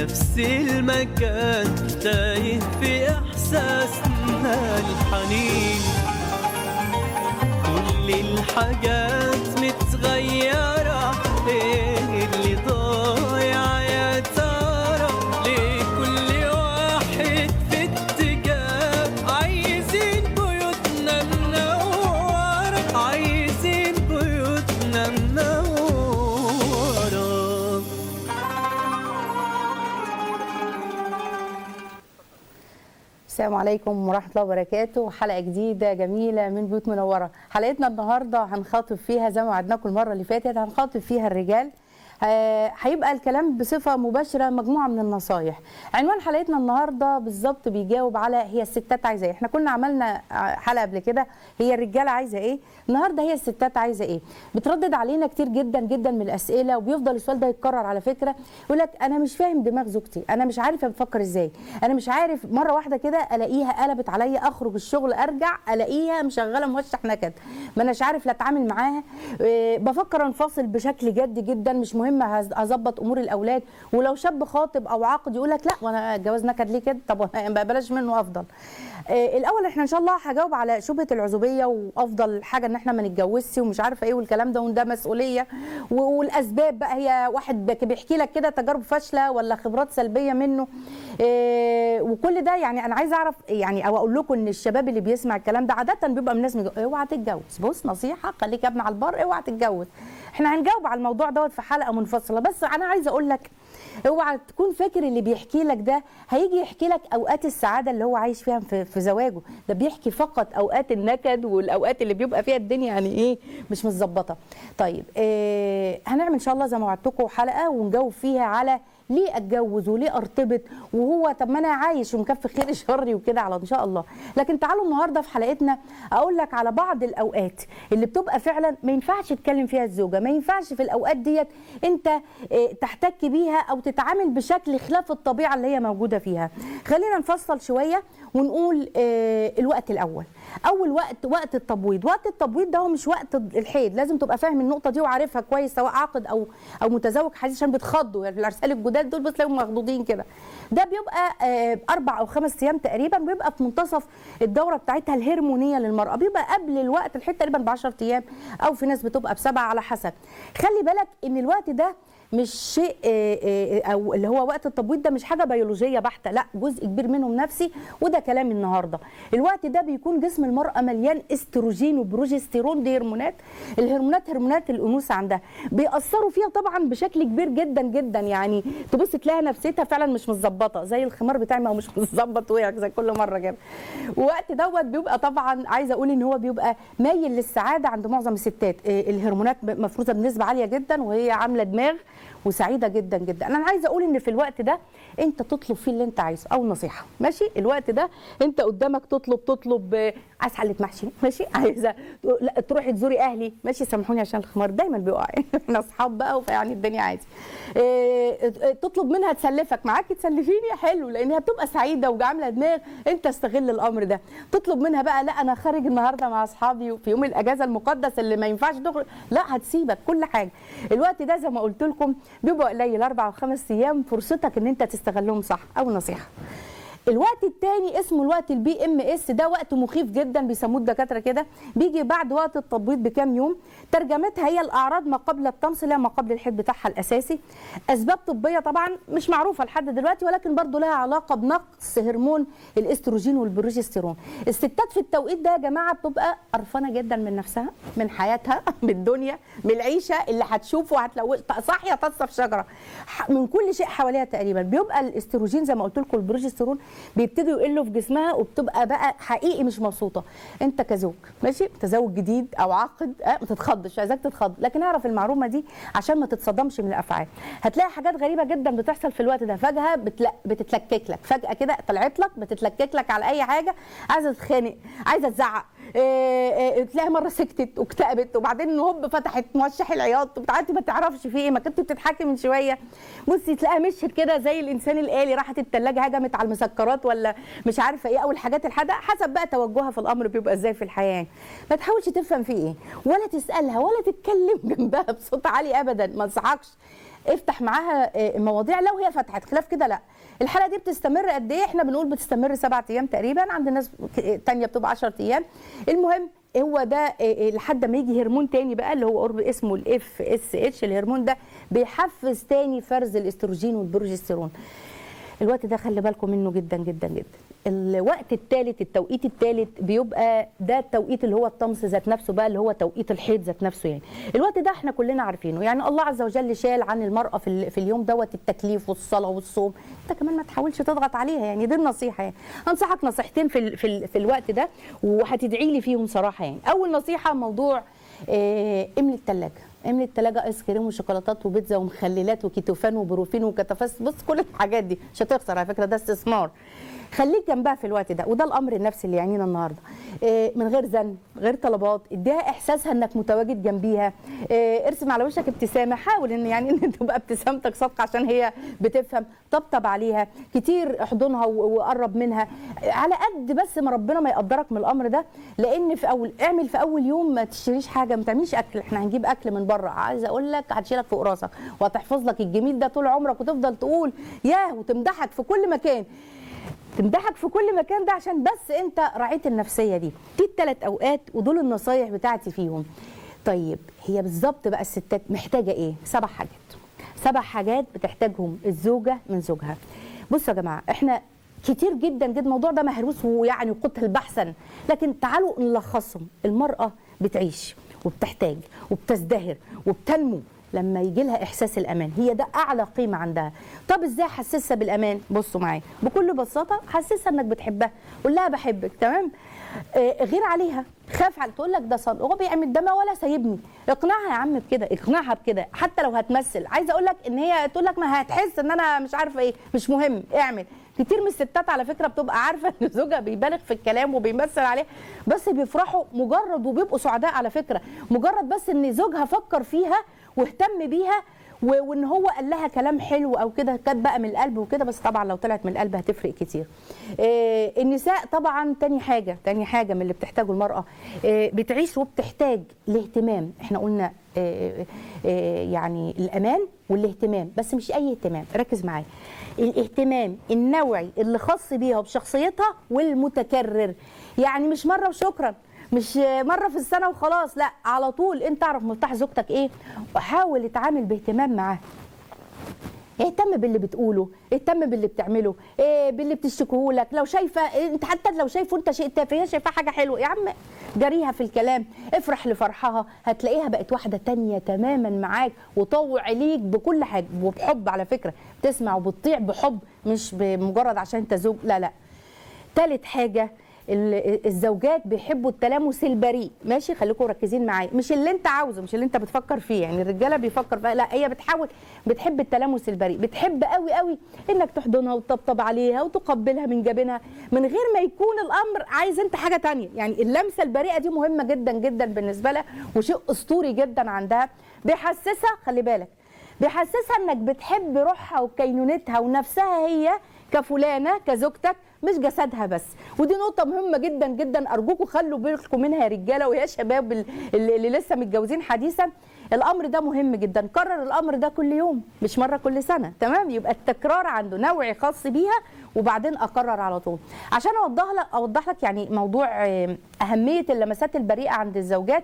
نفس المكان تايه في إحساسنا الحنين كل الحاجات متغيرة ايه اللي ضايع يا ترى ليه كل واحد في اتجاه عايزين بيوتنا منورة عايزين بيوتنا منورة السلام عليكم ورحمة الله وبركاته حلقة جديدة جميلة من بيوت منورة حلقتنا النهاردة هنخاطب فيها زي ما وعدناكم المرة اللي فاتت هنخاطب فيها الرجال آه، هيبقى الكلام بصفة مباشرة مجموعة من النصايح عنوان حلقتنا النهاردة بالظبط بيجاوب على هي الستات عايزة ايه احنا كنا عملنا حلقة قبل كده هي الرجالة عايزة ايه النهاردة هي الستات عايزة ايه بتردد علينا كتير جدا جدا من الأسئلة وبيفضل السؤال ده يتكرر على فكرة يقول لك أنا مش فاهم دماغ زوجتي أنا مش عارف بتفكر ازاي أنا مش عارف مرة واحدة كده ألاقيها قلبت عليا أخرج الشغل أرجع ألاقيها مشغلة موشح نكد ما أناش عارف لا أتعامل معاها إيه، بفكر انفصل بشكل جد جدا مش مهم هز- هظبط امور الاولاد ولو شاب خاطب او عاقد يقول لك لا وانا الجواز نكد ليه كده طب وأنا بلاش منه افضل آه، الاول احنا ان شاء الله هجاوب على شبهه العزوبيه وافضل حاجه ان احنا ما نتجوزش ومش عارفه ايه والكلام ده وده مسؤوليه و- والاسباب بقى هي واحد بك- بيحكي لك كده تجارب فاشله ولا خبرات سلبيه منه آه، وكل ده يعني انا عايزه اعرف يعني او اقول لكم ان الشباب اللي بيسمع الكلام ده عاده بيبقى من ناس مجو... اوعى تتجوز بص نصيحه خليك يا ابني على البر اوعى تتجوز احنا هنجاوب على الموضوع دوت في حلقه منفصله بس انا عايزه اقول لك اوعى تكون فاكر اللي بيحكي لك ده هيجي يحكي لك اوقات السعاده اللي هو عايش فيها في, في زواجه ده بيحكي فقط اوقات النكد والاوقات اللي بيبقى فيها الدنيا يعني ايه مش متظبطه طيب اه هنعمل ان شاء الله زي ما وعدتكم حلقه ونجاوب فيها على ليه اتجوز وليه ارتبط وهو طب ما انا عايش ومكفي خير شري وكده على ان شاء الله لكن تعالوا النهارده في حلقتنا اقول لك على بعض الاوقات اللي بتبقى فعلا ما ينفعش تتكلم فيها الزوجه ما ينفعش في الاوقات ديت انت اه، تحتك بيها او تتعامل بشكل خلاف الطبيعه اللي هي موجوده فيها خلينا نفصل شويه ونقول اه، الوقت الاول اول وقت وقت التبويض وقت التبويض ده هو مش وقت الحيض لازم تبقى فاهم النقطه دي وعارفها كويس سواء عاقد او او متزوج حديث عشان بيتخضوا يعني الارسال الجداد دول بتلاقيهم مخضوضين كده ده بيبقى آه، اربع او خمس ايام تقريبا بيبقى في منتصف الدوره بتاعتها الهرمونيه للمراه بيبقى قبل الوقت الحيض تقريبا ب 10 ايام او في ناس بتبقى بسبعه على حسب خلي بالك ان الوقت ده مش شيء آه، آه، او اللي هو وقت التبويض ده مش حاجه بيولوجيه بحته لا جزء كبير منهم نفسي وده كلام النهارده الوقت ده بيكون جسم المراه مليان استروجين وبروجستيرون دي هرمونات الهرمونات هرمونات الانوثه عندها بيأثروا فيها طبعا بشكل كبير جدا جدا يعني تبص تلاقي نفسيتها فعلا مش متظبطه زي الخمار بتاعي ما هو مش متظبط وقع زي كل مره كده وقت دوت بيبقى طبعا عايزه اقول ان هو بيبقى مايل للسعاده عند معظم الستات آه، الهرمونات مفروزه بنسبه عاليه جدا وهي عامله دماغ وسعيده جدا جدا انا عايزه اقول ان في الوقت ده انت تطلب فيه اللي انت عايزه او نصيحه ماشي الوقت ده انت قدامك تطلب تطلب آه، عايز حله محشي ماشي عايزه لا تروحي تزوري اهلي ماشي سامحوني عشان الخمار دايما بيقع احنا اصحاب بقى فيعني الدنيا عادي آه، آه، تطلب منها تسلفك معاكي تسلفيني حلو لانها بتبقى سعيده وعامله دماغ انت استغل الامر ده تطلب منها بقى لا انا خارج النهارده مع اصحابي في يوم الاجازه المقدس اللي ما ينفعش تخرج لا هتسيبك كل حاجه الوقت ده زي ما قلت لكم بيبقى قليل اربع او خمس ايام فرصتك ان انت تستغلهم صح او نصيحه الوقت الثاني اسمه الوقت البي ام اس ده وقت مخيف جدا بيسموه الدكاتره كده بيجي بعد وقت التبويض بكام يوم ترجمتها هي الاعراض ما قبل الطمس لا ما قبل الحيض بتاعها الاساسي اسباب طبيه طبعا مش معروفه لحد دلوقتي ولكن برضو لها علاقه بنقص هرمون الاستروجين والبروجستيرون الستات في التوقيت ده يا جماعه بتبقى قرفانه جدا من نفسها من حياتها من الدنيا من العيشه اللي هتشوفه وهتلوث صاحيه تصف شجره ح- من كل شيء حواليها تقريبا بيبقى الاستروجين زي ما قلت لكم البروجستيرون بيبتدوا يقلوا في جسمها وبتبقى بقى حقيقي مش مبسوطه انت كزوج ماشي متزوج جديد او عاقد اه ما تتخضش عايزاك تتخض لكن اعرف المعلومه دي عشان ما تتصدمش من الافعال هتلاقي حاجات غريبه جدا بتحصل في الوقت ده فجاه بتلا... بتتلكك لك فجاه كده طلعت لك بتتلكك لك على اي حاجه عايزه تتخانق عايزه تزعق إيه إيه تلاقي مره سكتت واكتئبت وبعدين هوب فتحت موشح العياط بتاعتي ما تعرفش في ايه ما كنت بتضحكي من شويه بصي تلاقيها مشيت كده زي الانسان الالي راحت الثلاجه هجمت على المسكرات ولا مش عارفه ايه او الحاجات الحادقه حسب بقى توجهها في الامر بيبقى ازاي في الحياه ما تحاولش تفهم في ايه ولا تسالها ولا تتكلم جنبها بصوت عالي ابدا ما انصحكش افتح معاها آه، مواضيع لو هي فتحت خلاف كده لا الحلقه دي بتستمر قد ايه احنا بنقول بتستمر سبعة ايام تقريبا عند ناس ك- تانية بتبقى 10 ايام المهم هو ده آه، آه، لحد ما يجي هرمون تاني بقى اللي هو قرب اسمه الاف اس اتش الهرمون ده بيحفز تاني فرز الاستروجين والبروجستيرون الوقت ده خلي بالكم منه جدا جدا جدا الوقت الثالث التوقيت الثالث بيبقى ده التوقيت اللي هو الطمس ذات نفسه بقى اللي هو توقيت الحيض ذات نفسه يعني الوقت ده احنا كلنا عارفينه يعني الله عز وجل شال عن المرأة في, ال- في اليوم دوت التكليف والصلاة والصوم انت كمان ما تحاولش تضغط عليها يعني دي النصيحة يعني انصحك نصيحتين في ال- في, ال- في الوقت ده وهتدعي لي فيهم صراحة يعني اول نصيحة موضوع آه، املي الثلاجة املي التلاجة ايس كريم وشوكولاتات وبيتزا ومخللات وكيتوفان وبروفين وكتافاس بص كل الحاجات دي مش هتخسر على فكره ده استثمار خليك جنبها في الوقت ده وده الامر النفسي اللي يعنينا النهارده إيه من غير زن غير طلبات اديها احساسها انك متواجد جنبيها إيه ارسم على وشك ابتسامه حاول ان يعني ان تبقى ابتسامتك صادقه عشان هي بتفهم طبطب عليها كتير احضنها و- وقرب منها على قد بس ما ربنا ما يقدرك من الامر ده لان في اول اعمل في اول يوم ما تشتريش حاجه ما تعمليش اكل احنا هنجيب اكل من بره عايزه اقول لك هتشيلك فوق راسك وهتحفظ لك الجميل ده طول عمرك وتفضل تقول ياه وتمدحك في كل مكان تمدحك في كل مكان ده عشان بس انت راعيت النفسيه دي دي الثلاث اوقات ودول النصايح بتاعتي فيهم طيب هي بالظبط بقى الستات محتاجه ايه سبع حاجات سبع حاجات بتحتاجهم الزوجه من زوجها بصوا يا جماعه احنا كتير جدا جدا الموضوع ده مهروس ويعني قتل بحثا لكن تعالوا نلخصهم المراه بتعيش وبتحتاج وبتزدهر وبتنمو لما يجي لها احساس الامان هي ده اعلى قيمه عندها طب ازاي احسسها بالامان بصوا معايا بكل بساطه حسسها انك بتحبها قول لها بحبك تمام آه غير عليها خاف على تقول لك ده صن هو بيعمل دم ولا سايبني اقنعها يا عم بكده اقنعها بكده حتى لو هتمثل عايزه اقول لك ان هي تقول لك ما هتحس ان انا مش عارفه ايه مش مهم اعمل كتير من الستات على فكره بتبقى عارفه ان زوجها بيبالغ في الكلام وبيمثل عليه بس بيفرحوا مجرد وبيبقوا سعداء على فكره مجرد بس ان زوجها فكر فيها واهتم بيها و- وان هو قال لها كلام حلو او كده كانت بقى من القلب وكده بس طبعا لو طلعت من القلب هتفرق كتير آه، النساء طبعا تاني حاجه تاني حاجه من اللي بتحتاجه المراه آه، بتعيش وبتحتاج الاهتمام احنا قلنا آه، آه، يعني الامان والاهتمام بس مش اي اهتمام ركز معايا الاهتمام النوعي اللي خاص بيها وبشخصيتها والمتكرر يعني مش مره وشكرا مش مره في السنه وخلاص لا على طول انت اعرف مفتاح زوجتك ايه وحاول اتعامل باهتمام معاه اهتم باللي بتقوله اهتم باللي بتعمله إيه باللي بتشتكيه لك لو شايفه انت حتى لو شايفه انت شيء تافه هي شايفاه حاجه حلوه يا عم جريها في الكلام افرح لفرحها هتلاقيها بقت واحده تانية تماما معاك وطوع عليك بكل حاجه وبحب على فكره بتسمع وبتطيع بحب مش بمجرد عشان انت زوج لا لا تالت حاجة ال- الزوجات بيحبوا التلامس البريء ماشي خليكم مركزين معايا مش اللي انت عاوزه مش اللي انت بتفكر فيه يعني الرجاله بيفكر فيها لا هي بتحاول بتحب التلامس البريء بتحب قوي قوي انك تحضنها وتطبطب عليها وتقبلها من جبينها من غير ما يكون الامر عايز انت حاجه تانية يعني اللمسه البريئه دي مهمه جدا جدا بالنسبه لها وشيء اسطوري جدا عندها بيحسسها خلي بالك بيحسسها انك بتحب روحها وكينونتها ونفسها هي كفلانه كزوجتك مش جسدها بس ودي نقطة مهمة جدا جدا أرجوكم خلوا بالكم منها يا رجالة ويا شباب ال- اللي اللي لسه متجوزين حديثا الأمر ده مهم جدا كرر الأمر ده كل يوم مش مرة كل سنة تمام يبقى التكرار عنده نوعي خاص بيها وبعدين أكرر على طول عشان أوضح لك أوضح لك يعني موضوع آه، أهمية اللمسات البريئة عند الزوجات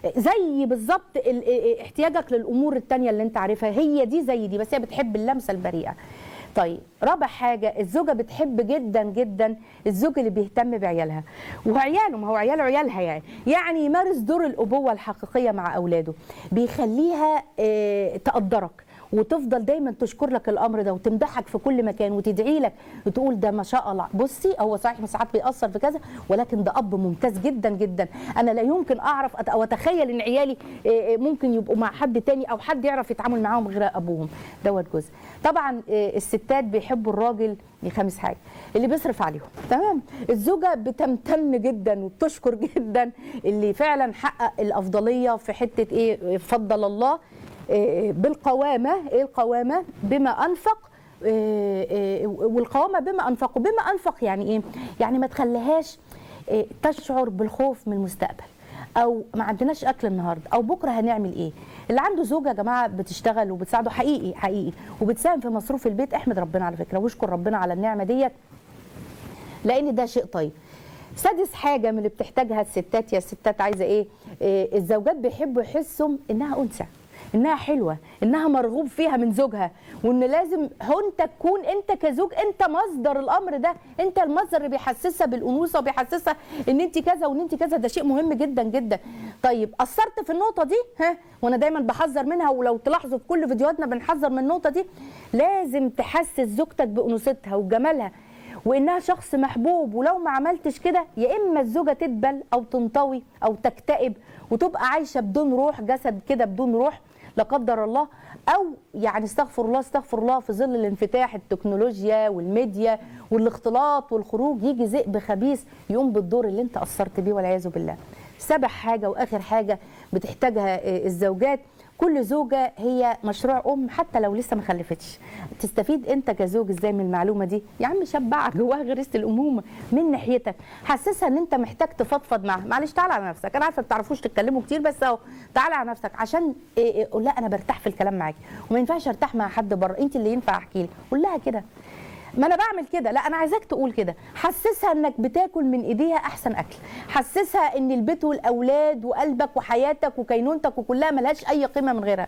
زي بالظبط ال- ال- احتياجك للامور التانية اللي انت عارفها هي دي زي دي بس هي بتحب اللمسه البريئه طيب رابع حاجة الزوجة بتحب جدا جدا الزوج اللي بيهتم بعيالها وعياله ما هو عيال عيالها يعني يعني يمارس دور الأبوة الحقيقية مع أولاده بيخليها آه، تقدرك وتفضل دايما تشكر لك الامر ده وتمدحك في كل مكان وتدعي لك وتقول ده ما شاء الله بصي هو صحيح ساعات بيأثر في كذا ولكن ده اب ممتاز جدا جدا انا لا يمكن اعرف أت- او اتخيل ان عيالي آه، آه، ممكن يبقوا مع حد تاني او حد يعرف يتعامل معاهم غير ابوهم دوت جزء طبعا آه، الستات بيحبوا الراجل دي خامس حاجه اللي بيصرف عليهم تمام الزوجه بتمتن جدا وبتشكر جدا اللي فعلا حقق الافضليه في حته ايه فضل الله آه، بالقوامه ايه القوامه بما انفق آه، آه، والقوامه بما انفقوا بما انفق يعني ايه يعني ما تخليهاش آه، تشعر بالخوف من المستقبل او ما عندناش اكل النهارده او بكره هنعمل ايه اللي عنده زوجه يا جماعه بتشتغل وبتساعده حقيقي حقيقي وبتساهم في مصروف البيت احمد ربنا على فكره واشكر ربنا على النعمه ديت لان ده شيء طيب سادس حاجه من اللي بتحتاجها الستات يا الستات عايزه ايه, إيه الزوجات بيحبوا يحسوا انها انثى انها حلوه انها مرغوب فيها من زوجها وان لازم هو انت تكون انت كزوج انت مصدر الامر ده انت المصدر اللي بيحسسها بالانوثه وبيحسسها ان انت كذا وان انت كذا ده شيء مهم جدا جدا طيب قصرت في النقطه دي ها وانا دايما بحذر منها ولو تلاحظوا في كل فيديوهاتنا بنحذر من النقطه دي لازم تحسس زوجتك بانوثتها وجمالها وانها شخص محبوب ولو ما عملتش كده يا اما الزوجه تدبل او تنطوي او تكتئب وتبقى عايشه بدون روح جسد كده بدون روح لا قدر الله او يعني استغفر الله استغفر الله في ظل الانفتاح التكنولوجيا والميديا والاختلاط والخروج يجي ذئب خبيث يقوم بالدور اللي انت قصرت بيه والعياذ بالله سبع حاجه واخر حاجه بتحتاجها الزوجات كل زوجة هي مشروع أم حتى لو لسه ما خلفتش تستفيد أنت كزوج إزاي من المعلومة دي يا عم شبعها جواها غريزة الأمومة من ناحيتك حسسها أن أنت محتاج تفضفض معاها معلش تعالى على نفسك أنا عارفة ما بتعرفوش تتكلموا كتير بس أهو تعالى على نفسك عشان إيه إيه لا أنا برتاح في الكلام معاكي وما ينفعش أرتاح مع حد بره أنت اللي ينفع أحكي لك قول لها كده ما انا بعمل كده لا انا عايزاك تقول كده حسسها انك بتاكل من ايديها احسن اكل حسسها ان البيت والاولاد وقلبك وحياتك وكينونتك وكلها ملهاش اي قيمه من غيرها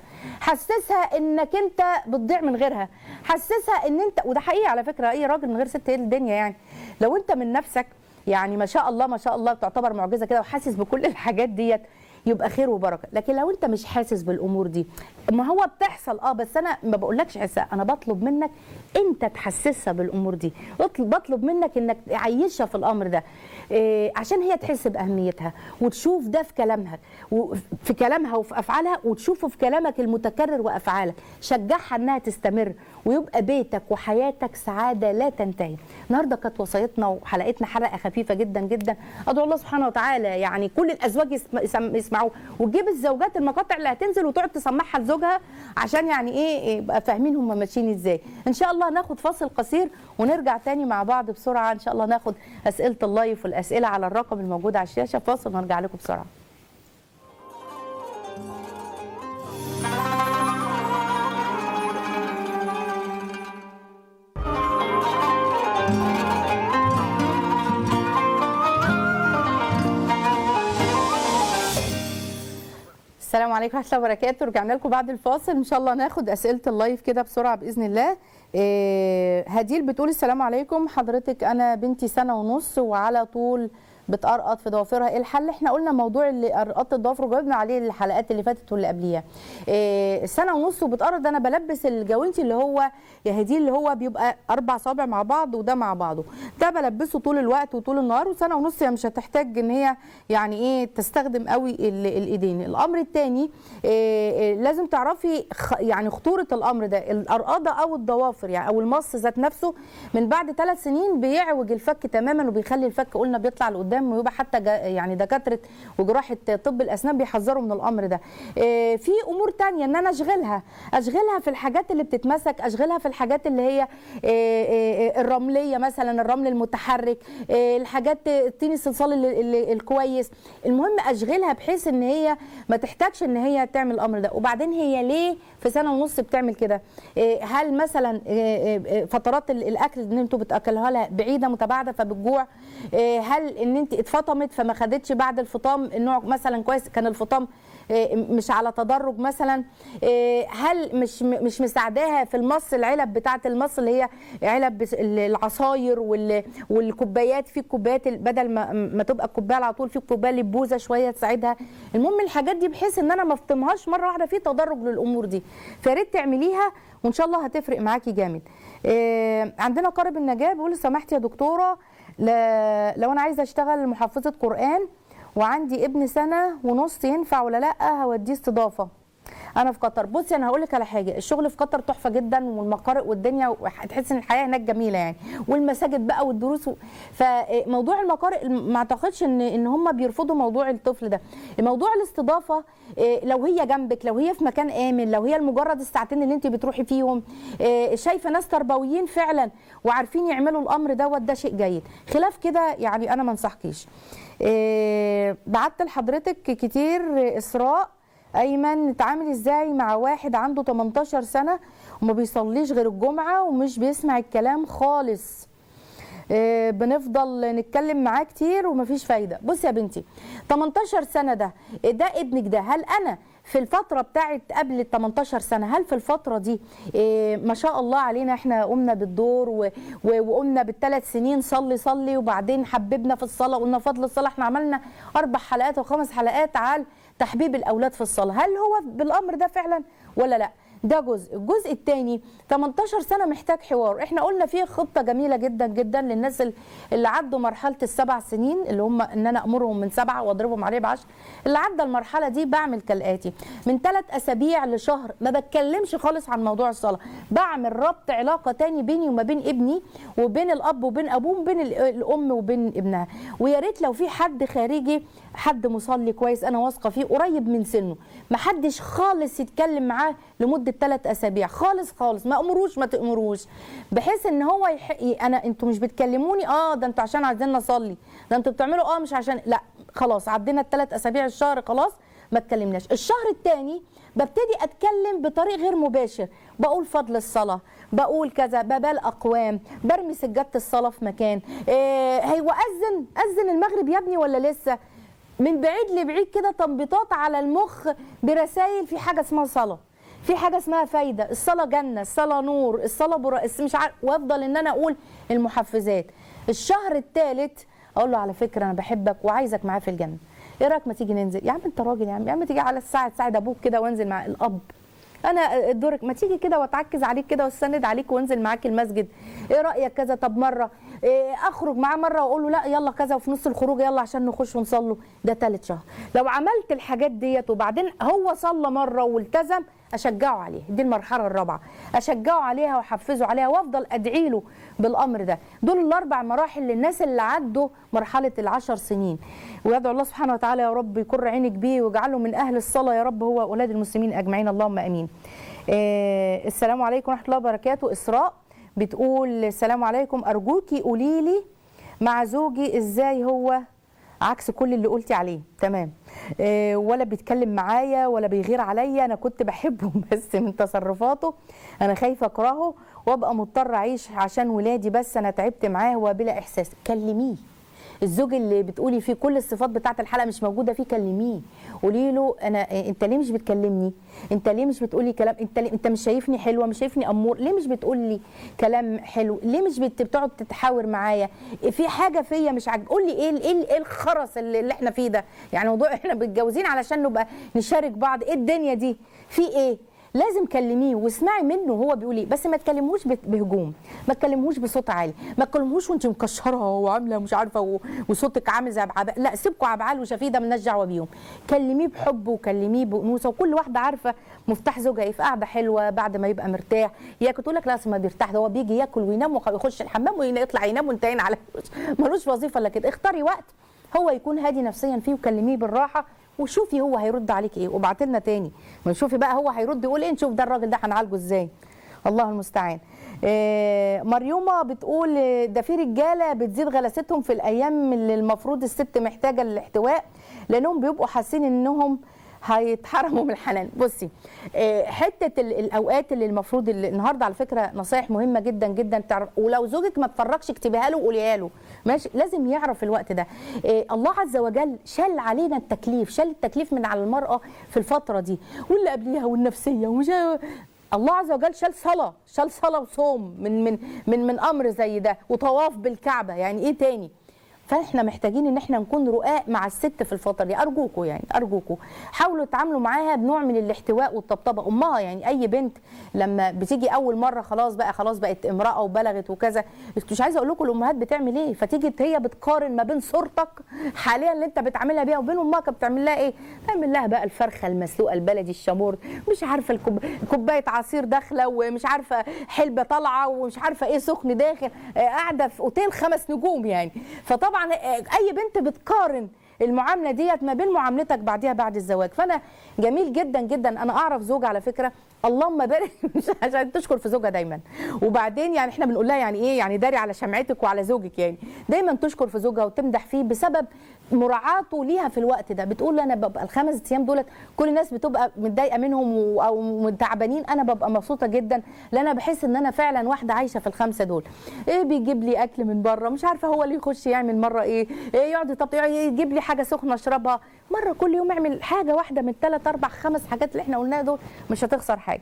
حسسها انك انت بتضيع من غيرها حسسها ان انت وده حقيقي على فكره اي راجل من غير ست هي الدنيا يعني لو انت من نفسك يعني ما شاء الله ما شاء الله تعتبر معجزه كده وحاسس بكل الحاجات ديت يبقى خير وبركه لكن لو انت مش حاسس بالامور دي ما هو بتحصل اه بس انا ما بقولكش حسها انا بطلب منك انت تحسسها بالامور دي بطلب, بطلب منك انك تعيشها في الامر ده إيه عشان هي تحس باهميتها وتشوف ده في كلامها في كلامها وفي افعالها وتشوفه في كلامك المتكرر وافعالك شجعها انها تستمر ويبقى بيتك وحياتك سعاده لا تنتهي النهارده كانت وصيتنا وحلقتنا حلقه خفيفه جدا جدا ادعو الله سبحانه وتعالى يعني كل الازواج يسمع يسمعوه وتجيب الزوجات المقاطع اللي هتنزل وتقعد تسمعها لزوجها عشان يعني ايه يبقى فاهمين هم ماشيين ازاي ان شاء الله ناخد فاصل قصير ونرجع تاني مع بعض بسرعه ان شاء الله ناخد اسئله اللايف والاسئله على الرقم الموجود على الشاشه فاصل ونرجع لكم بسرعه السلام عليكم ورحمه الله وبركاته رجعنا لكم بعد الفاصل ان شاء الله ناخد اسئله اللايف كده بسرعه باذن الله إيه هديل بتقول السلام عليكم حضرتك انا بنتي سنه ونص وعلى طول بتقرقط في ضوافرها ايه الحل احنا قلنا موضوع اللي قرقط الضوافر وجاوبنا عليه الحلقات اللي فاتت واللي قبليها إيه سنه ونص وبتقرط انا بلبس الجوانتي اللي هو يا هدي اللي هو بيبقى اربع صابع مع بعض وده مع بعضه ده بلبسه طول الوقت وطول النهار وسنه ونص هي مش هتحتاج ان هي يعني ايه تستخدم قوي الايدين الامر الثاني إيه لازم تعرفي يعني خطوره الامر ده القرقضه او الضوافر يعني او المص ذات نفسه من بعد ثلاث سنين بيعوج الفك تماما وبيخلي الفك قلنا بيطلع لقدام قدام ويبقى حتى يعني دكاتره وجراحه طب الاسنان بيحذروا من الامر ده إيه في امور تانية ان انا اشغلها اشغلها في الحاجات اللي بتتمسك اشغلها في الحاجات اللي هي إيه إيه الرمليه مثلا الرمل المتحرك الحاجات الطين الصلصال اللي اللي الكويس المهم اشغلها بحيث ان هي ما تحتاجش ان هي تعمل الامر ده وبعدين هي ليه في سنه ونص بتعمل كده هل مثلا فترات الاكل ان انتوا بتاكلوها لها بعيده متباعده فبتجوع هل ان انت اتفطمت فما خدتش بعد الفطام النوع مثلا كويس كان الفطام مش على تدرج مثلا هل مش مش مساعداها في المص العلب بتاعه المص اللي هي علب العصاير والكوبايات في كوبايات بدل ما ما تبقى الكوبايه على طول في كوبايه لبوزه شويه تساعدها المهم الحاجات دي بحيث ان انا ما افطمهاش مره واحده في تدرج للامور دي فيا ريت تعمليها وان شاء الله هتفرق معاكي جامد عندنا قارب النجاه بيقول سمحت يا دكتوره لو انا عايزه اشتغل محفظه قران وعندي ابن سنه ونص ينفع ولا لا هوديه استضافه انا في قطر بصي انا هقول لك على حاجه الشغل في قطر تحفه جدا والمقارئ والدنيا هتحس ان الحياه هناك جميله يعني والمساجد بقى والدروس و... فموضوع المقارئ ما اعتقدش ان ان هم بيرفضوا موضوع الطفل ده موضوع الاستضافه إيه، لو هي جنبك لو هي في مكان امن لو هي لمجرد الساعتين اللي انت بتروحي فيهم إيه، شايفه ناس تربويين فعلا وعارفين يعملوا الامر دوت ده شيء جيد خلاف كده يعني انا ما انصحكيش إيه، بعت لحضرتك كتير اسراء ايمن نتعامل ازاي مع واحد عنده 18 سنه وما بيصليش غير الجمعه ومش بيسمع الكلام خالص آه، بنفضل نتكلم معاه كتير ومفيش فايده بصي يا بنتي 18 سنه ده ده ابنك ده هل انا في الفتره بتاعت قبل ال 18 سنه هل في الفتره دي آه، ما شاء الله علينا احنا قمنا بالدور و- و- وقمنا بالثلاث سنين صلي صلي وبعدين حببنا في الصلاه قلنا فضل الصلاه احنا عملنا اربع حلقات وخمس حلقات على تحبيب الاولاد في الصلاه هل هو بالامر ده فعلا ولا لا ده جزء الجزء الثاني 18 سنه محتاج حوار احنا قلنا فيه خطه جميله جدا جدا للناس ال- اللي عدوا مرحله السبع سنين اللي هم ان انا امرهم من سبعه واضربهم عليه بعشر اللي عدى المرحله دي بعمل كالاتي من ثلاث اسابيع لشهر ما بتكلمش خالص عن موضوع الصلاه بعمل ربط علاقه تاني بيني وما بين ابني وبين الاب وبين ابوه وبين ال- الام وبين ابنها ويا ريت لو في حد خارجي حد مصلي كويس انا واثقه فيه قريب من سنه ما حدش خالص يتكلم معاه لمده ثلاث اسابيع خالص خالص ما امروش ما تامروش بحيث ان هو يح... انا انتوا مش بتكلموني اه ده انتوا عشان عايزين نصلي ده انتوا بتعملوا اه مش عشان لا خلاص عدينا الثلاث اسابيع الشهر خلاص ما اتكلمناش الشهر الثاني ببتدي اتكلم بطريق غير مباشر بقول فضل الصلاه بقول كذا ببال اقوام برمي سجاده الصلاه في مكان إيه هو اذن اذن المغرب يا ابني ولا لسه من بعيد لبعيد كده تنبيطات على المخ برسائل في حاجه اسمها صلاه في حاجه اسمها فايده الصلاه جنه الصلاه نور الصلاه برا مش عارف وافضل ان انا اقول المحفزات الشهر الثالث اقول له على فكره انا بحبك وعايزك معايا في الجنه ايه رايك ما تيجي ننزل يا عم انت راجل يا عم يا عم تيجي على الساعه تساعد ابوك كده وانزل مع الاب انا دورك ما تيجي كده واتعكز عليك كده واستند عليك وانزل معاك المسجد ايه رايك كذا طب مره إيه اخرج معاه مره واقول له لا يلا كذا وفي نص الخروج يلا عشان نخش ونصلوا ده ثالث شهر لو عملت الحاجات ديت وبعدين هو صلى مره والتزم اشجعه عليها دي المرحله الرابعه اشجعه عليها واحفزه عليها وافضل ادعي له بالامر ده دول الاربع مراحل للناس اللي عدوا مرحله العشر سنين ويدعو الله سبحانه وتعالى يا رب يكر عينك بيه ويجعله من اهل الصلاه يا رب هو واولاد المسلمين اجمعين اللهم امين آه السلام عليكم ورحمه الله وبركاته اسراء بتقول السلام عليكم ارجوكي قولي لي مع زوجي ازاي هو عكس كل اللي قلتي عليه تمام إيه ولا بيتكلم معايا ولا بيغير عليا انا كنت بحبه بس من تصرفاته انا خايفه اكرهه وابقى مضطر اعيش عشان ولادي بس انا تعبت معاه وبلا احساس كلميه الزوج اللي بتقولي فيه كل الصفات بتاعت الحلقه مش موجوده فيه كلميه قولي له انا انت ليه مش بتكلمني انت ليه مش بتقولي كلام انت ليه انت مش شايفني حلوه مش شايفني امور ليه مش بتقولي كلام حلو ليه مش بت- بتقعد تتحاور معايا في حاجه فيا مش عاجب قول لي ايه ال- ايه ال- ايه الخرس اللي, اللي احنا فيه ده يعني موضوع احنا متجوزين علشان نبقى نشارك بعض ايه الدنيا دي في ايه لازم كلميه واسمعي منه هو بيقول ايه بس ما تكلموش بت- بهجوم ما تكلموش بصوت عالي ما تكلموش وانت مكشره وعامله مش عارفه و- وصوتك عامل زي عبعال لا سيبكوا عبعال وشفيده مالناش دعوه بيهم كلميه بحب وكلميه بانوثه وكل واحده عارفه مفتاح زوجها ايه في قعده حلوه بعد ما يبقى مرتاح يا تقول لك لا أصل ما بيرتاح ده هو بيجي ياكل وينام ويخش الحمام ويطلع ينام وانتهينا على ملوش وظيفه الا كده اختاري وقت هو يكون هادي نفسيا فيه وكلميه بالراحه وشوفي هو هيرد عليك ايه وابعت لنا تاني ما نشوفي بقى هو هيرد يقول ايه نشوف ده الراجل ده هنعالجه ازاي الله المستعان آه، مريومه بتقول آه، ده في رجاله بتزيد غلاستهم في الايام اللي المفروض الست محتاجه للاحتواء لانهم بيبقوا حاسين انهم هيتحرموا من الحنان بصي آه، حته ال- الاوقات اللي المفروض اللي النهارده على فكره نصايح مهمه جدا جدا تعرف ولو زوجك ما اتفرجش اكتبيها له وقوليها له ماشي لازم يعرف الوقت ده آه، الله عز وجل شال علينا التكليف شال التكليف من على المراه في الفتره دي واللي قبليها والنفسيه ومش الله عز وجل شال صلاه شال صلاه وصوم من من من من امر زي ده وطواف بالكعبه يعني ايه تاني فاحنا محتاجين ان احنا نكون رقاق مع الست في الفتره دي ارجوكم يعني ارجوكم حاولوا تتعاملوا معاها بنوع من الاحتواء والطبطبه امها يعني اي بنت لما بتيجي اول مره خلاص بقى خلاص بقت امراه وبلغت وكذا مش عايزه اقول لكم الامهات بتعمل ايه فتيجي هي بتقارن ما بين صورتك حاليا اللي انت بتعاملها بيها وبين امها كانت بتعمل لها ايه تعمل لها بقى الفرخه المسلوقه البلدي الشامور مش عارفه الكوب... كوبايه عصير داخله ومش عارفه حلبه طالعه ومش عارفه ايه سخن داخل آه، قاعده في اوتيل خمس نجوم يعني فطبعا آه، اي بنت بتقارن المعامله ديت ما بين معاملتك بعديها بعد الزواج فانا جميل جدا جدا انا اعرف زوج على فكره اللهم بارك مش عشان تشكر في زوجها دايما وبعدين يعني احنا بنقول لها يعني ايه يعني داري على شمعتك وعلى زوجك يعني دايما تشكر في زوجها وتمدح فيه بسبب مراعاته ليها في الوقت ده بتقول انا ببقى الخمس ايام دولت كل الناس بتبقى متضايقه منهم و- او تعبانين انا ببقى مبسوطه جدا لان انا بحس ان انا فعلا واحده عايشه في الخمسه دول ايه بيجيب لي اكل من بره مش عارفه هو اللي يخش يعمل مره ايه, إيه يقعد يطبطب يجيب لي حاجه سخنه اشربها مره كل يوم اعمل حاجه واحده من ثلاث اربع خمس حاجات اللي احنا قلناها دول مش هتخسر حاجه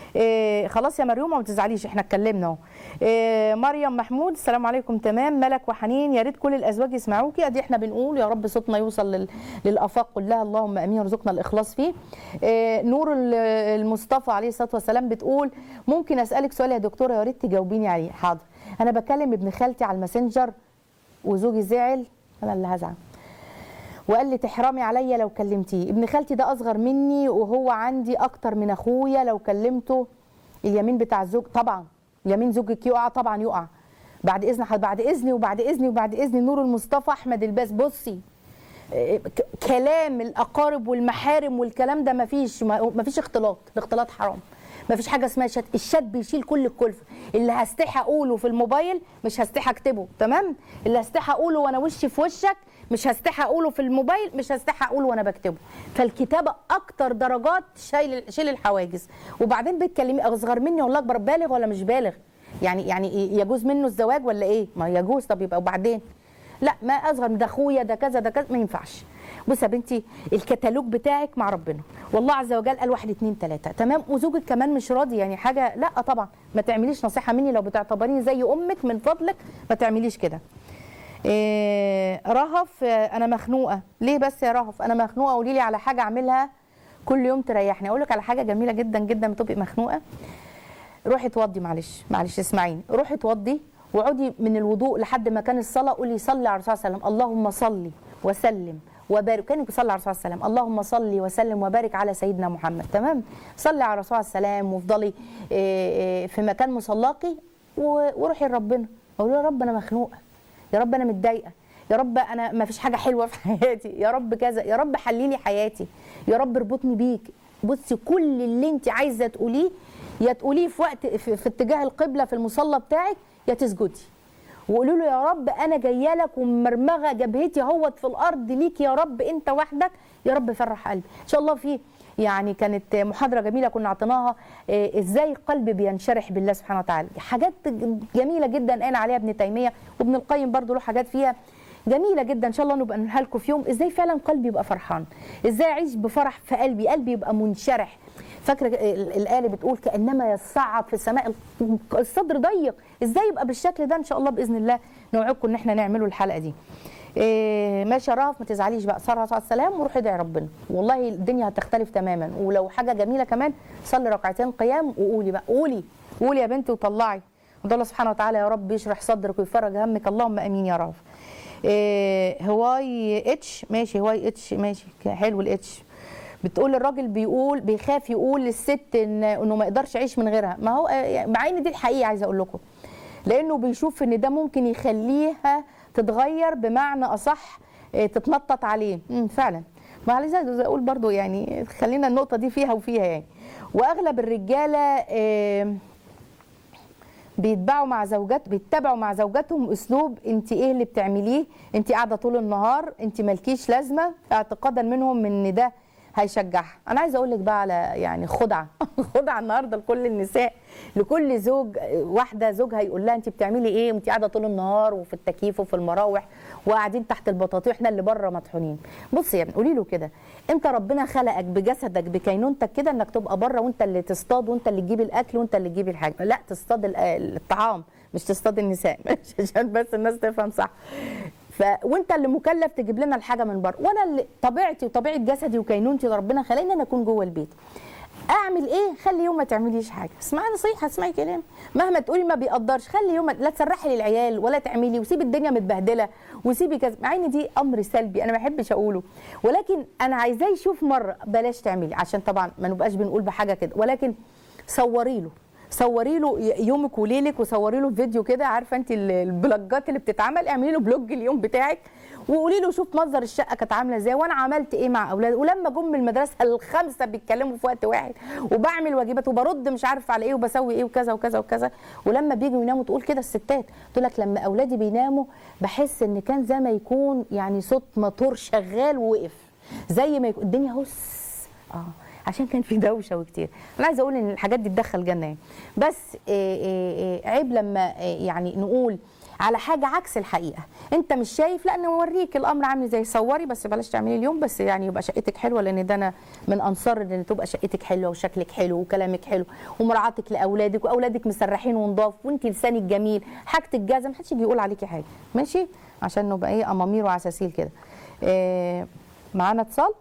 إيه خلاص يا مريومه ما تزعليش احنا اتكلمنا اهو إيه مريم محمود السلام عليكم تمام ملك وحنين يا ريت كل الازواج يسمعوكي ادي احنا بنقول يا رب صوتنا يوصل لل... للافاق كلها اللهم امين وارزقنا الاخلاص فيه إيه نور ال- المصطفى عليه الصلاه والسلام بتقول ممكن اسالك سؤال يا دكتوره يا ريت تجاوبيني عليه حاضر انا بكلم ابن خالتي على الماسنجر وزوجي زعل انا اللي هزعل وقال لي تحرمي عليا لو كلمتيه ابن خالتي ده اصغر مني وهو عندي اكتر من اخويا لو كلمته اليمين بتاع الزوج طبعا يمين زوجك يقع طبعا يقع بعد اذن حض- بعد اذني وبعد اذني وبعد اذني نور المصطفى احمد الباس بصي إيه، ك- كلام الاقارب والمحارم والكلام ده مفيش مفيش اختلاط الاختلاط حرام مفيش حاجه اسمها شات الشات بيشيل كل الكلفه اللي هستحي اقوله في الموبايل مش هستحي اكتبه تمام اللي هستحي اقوله وانا وشي في وشك مش هستحي اقوله في الموبايل مش هستحي اقوله وانا بكتبه فالكتابه اكتر درجات شيل شيل الحواجز وبعدين بتكلمي اصغر مني والله اكبر بالغ ولا مش بالغ يعني يعني إيه؟ يجوز منه الزواج ولا ايه ما يجوز طب يبقى وبعدين لا ما اصغر من ده اخويا ده كذا ده كذا ما ينفعش بصي يا بنتي الكتالوج بتاعك مع ربنا والله عز وجل قال واحد اتنين تلاته تمام وزوجك كمان مش راضي يعني حاجه لا طبعا ما تعمليش نصيحه مني لو بتعتبريني زي امك من فضلك ما تعمليش كده إيه رهف آه، انا مخنوقه ليه بس يا رهف انا مخنوقه قولي لي على حاجه اعملها كل يوم تريحني اقول لك على حاجه جميله جدا جدا بتبقي مخنوقه روحي اتوضي معلش معلش اسمعيني روحي اتوضي وقعدي من الوضوء لحد ما كان الصلاه قولي صلي على الرسول صلى الله عليه وسلم اللهم صلي وسلم وبارك كانك بتصلي على الرسول صلى الله عليه وسلم اللهم صلي وسلم وبارك على سيدنا محمد تمام صلي على الرسول صلى الله عليه وسلم وافضلي إيه، إيه، في مكان مصلاكي و- وروحي لربنا قولي يا رب انا مخنوقه يا رب انا متضايقه يا رب انا ما فيش حاجه حلوه في حياتي يا رب كذا يا رب حليلي حياتي يا رب اربطني بيك بصي كل اللي انت عايزه تقوليه يا تقوليه في وقت في, في اتجاه القبله في المصلى بتاعك يا تسجدي وقولوا له يا رب انا جايه لك ومرمغه جبهتي اهوت في الارض ليك يا رب انت وحدك يا رب فرح قلبي ان شاء الله في يعني كانت محاضره جميله كنا اعطيناها آه، ازاي القلب بينشرح بالله سبحانه وتعالى حاجات جميله جدا قال عليها ابن تيميه وابن القيم برضو له حاجات فيها جميله جدا ان شاء الله نبقى نقولها لكم في يوم ازاي فعلا قلبي يبقى فرحان ازاي اعيش بفرح في قلبي قلبي يبقى منشرح فاكره ال- الايه اللي بتقول كانما يصعد في السماء الصدر ضيق ازاي يبقى بالشكل ده ان شاء الله باذن الله نوعدكم ان احنا نعمله الحلقه دي إيه ماشي يا رهف ما تزعليش بقى صلي على السلام وروحي ادعي ربنا والله الدنيا هتختلف تماما ولو حاجه جميله كمان صلي ركعتين قيام وقولي بقى قولي قولي يا بنتي وطلعي وده الله سبحانه وتعالى يا رب يشرح صدرك ويفرج همك اللهم امين يا رب إيه هواي اتش ماشي هواي اتش ماشي حلو الاتش بتقول الراجل بيقول بيخاف يقول للست ان انه ما يقدرش يعيش من غيرها ما هو آه، مع ان دي الحقيقه عايزه اقول لكم لانه بيشوف ان ده ممكن يخليها تتغير بمعنى اصح آه، تتنطط عليه امم فعلا ما عايزه عايزة اقول برضو يعني خلينا النقطه دي فيها وفيها يعني واغلب الرجاله آه، بيتبعوا مع زوجات بيتبعوا مع زوجاتهم اسلوب انت ايه اللي بتعمليه انت قاعده طول النهار انت مالكيش لازمه اعتقادا منهم ان ده هيشجعها انا عايزه اقول لك بقى على يعني خدعه خدعه النهارده لكل النساء لكل زوج واحده زوجها يقول لها انت بتعملي ايه وانت قاعده طول النهار وفي التكييف وفي المراوح وقاعدين تحت البطاطين احنا اللي بره مطحونين بصي يا ابني قولي له كده انت ربنا خلقك بجسدك بكينونتك كده انك تبقى بره وانت اللي تصطاد وانت اللي تجيب الاكل وانت اللي تجيب الحاجه لا تصطاد ال- الطعام مش تصطاد النساء عشان بس الناس تفهم صح ف... وانت اللي مكلف تجيب لنا الحاجه من بره وانا اللي طبيعتي وطبيعه جسدي وكينونتي ربنا خلاني ان انا اكون جوه البيت اعمل ايه خلي يوم ما تعمليش حاجه اسمعي نصيحه اسمعي كلام مهما تقولي ما بيقدرش خلي يوم لا تسرحي للعيال ولا تعملي وسيبي الدنيا متبهدله وسيبي كذا مع ان دي امر سلبي انا ما بحبش اقوله ولكن انا عايزاه يشوف مره بلاش تعملي عشان طبعا ما نبقاش بنقول بحاجه كده ولكن صوري له صوري له يومك وليلك وصوري له فيديو كده عارفه انت ال- البلوجات اللي بتتعمل اعملي له بلوج اليوم بتاعك وقولي له شوف منظر الشقه كانت عامله ازاي وانا عملت ايه مع اولادي ولما جم من المدرسه الخمسه بيتكلموا في وقت واحد وبعمل واجبات وبرد مش عارف على ايه وبسوي ايه وكذا وكذا وكذا ولما بيجوا يناموا تقول كده الستات تقول لك لما اولادي بيناموا بحس ان كان زي ما يكون يعني صوت موتور شغال ووقف زي ما يكون الدنيا هس اه عشان كان في دوشه وكتير انا عايزه اقول ان الحاجات دي تدخل جنه يعني بس إيه إيه إيه عيب لما إيه يعني نقول على حاجه عكس الحقيقه انت مش شايف لا نوريك الامر عامل ازاي صوري بس بلاش تعملي اليوم بس يعني يبقى شقتك حلوه لان ده انا من انصار ان تبقى شقتك حلوه وشكلك حلو وكلامك حلو ومراعاتك لاولادك واولادك مسرحين ونضاف وانت لسانك جميل حاجتك جاهزه محدش يجي يقول عليكي حاجه ماشي عشان نبقى ايه امامير وعساسيل كده إيه معانا اتصال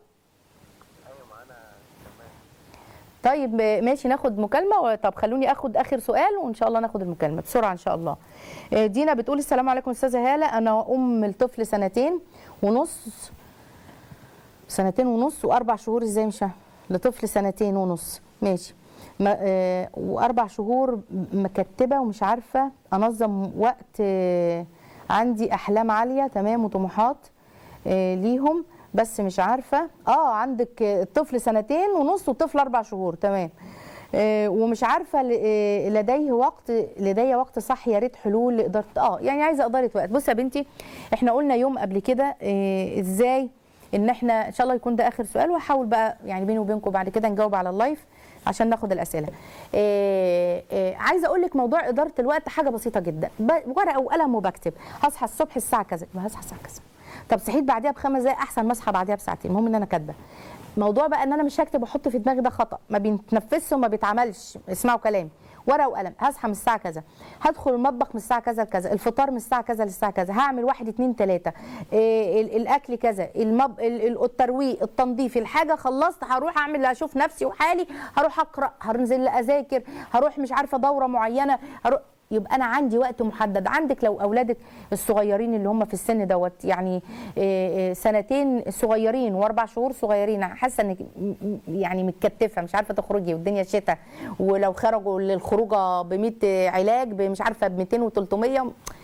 طيب ماشي ناخد مكالمه طب خلوني اخد اخر سؤال وان شاء الله ناخد المكالمه بسرعه ان شاء الله آه، دينا بتقول السلام عليكم استاذه هاله انا ام الطفل سنتين ونص سنتين ونص واربع شهور ازاي مش فاهمة؟ لطفل سنتين ونص ماشي ما آه واربع شهور مكتبه ومش عارفه انظم وقت آه عندي احلام عاليه تمام وطموحات آه ليهم بس مش عارفه اه عندك آه، الطفل سنتين ونص والطفل اربع شهور تمام آه، ومش عارفه ل- آه، لديه وقت لدي وقت صح يا ريت حلول لاداره اه يعني عايزه اداره وقت بصي يا بنتي احنا قلنا يوم قبل كده آه، ازاي ان احنا ان شاء الله يكون ده اخر سؤال وهحاول بقى يعني بيني وبينكم بعد كده نجاوب على اللايف عشان ناخد الاسئله آه، آه، عايزه اقول لك موضوع اداره الوقت حاجه بسيطه جدا ب- ورقه وقلم وبكتب هصحى الصبح الساعه كذا يبقى هصحى الساعه كذا طب صحيت بعديها بخمس دقايق احسن ما اصحى بعديها بساعتين المهم ان انا كاتبه موضوع بقى ان انا مش هكتب واحط في دماغي ده خطا ما بيتنفذش وما بيتعملش اسمعوا كلامي ورقه وقلم هصحى من الساعه كذا هدخل المطبخ من الساعه كذا لكذا الفطار من الساعه كذا للساعه كذا هعمل واحد اتنين تلاته إيه ال- الاكل كذا المب... ال- ال- الترويق التنظيف الحاجه خلصت هروح اعمل اشوف نفسي وحالي هروح اقرا هنزل اذاكر هروح مش عارفه دوره معينه هروح يبقى انا عندي وقت محدد عندك لو اولادك الصغيرين اللي هم في السن دوت يعني إيه إيه سنتين صغيرين واربع شهور صغيرين حاسه انك م- م- يعني متكتفه مش عارفه تخرجي والدنيا شتاء ولو خرجوا للخروجه ب 100 علاج ب- مش عارفه ب 200 و300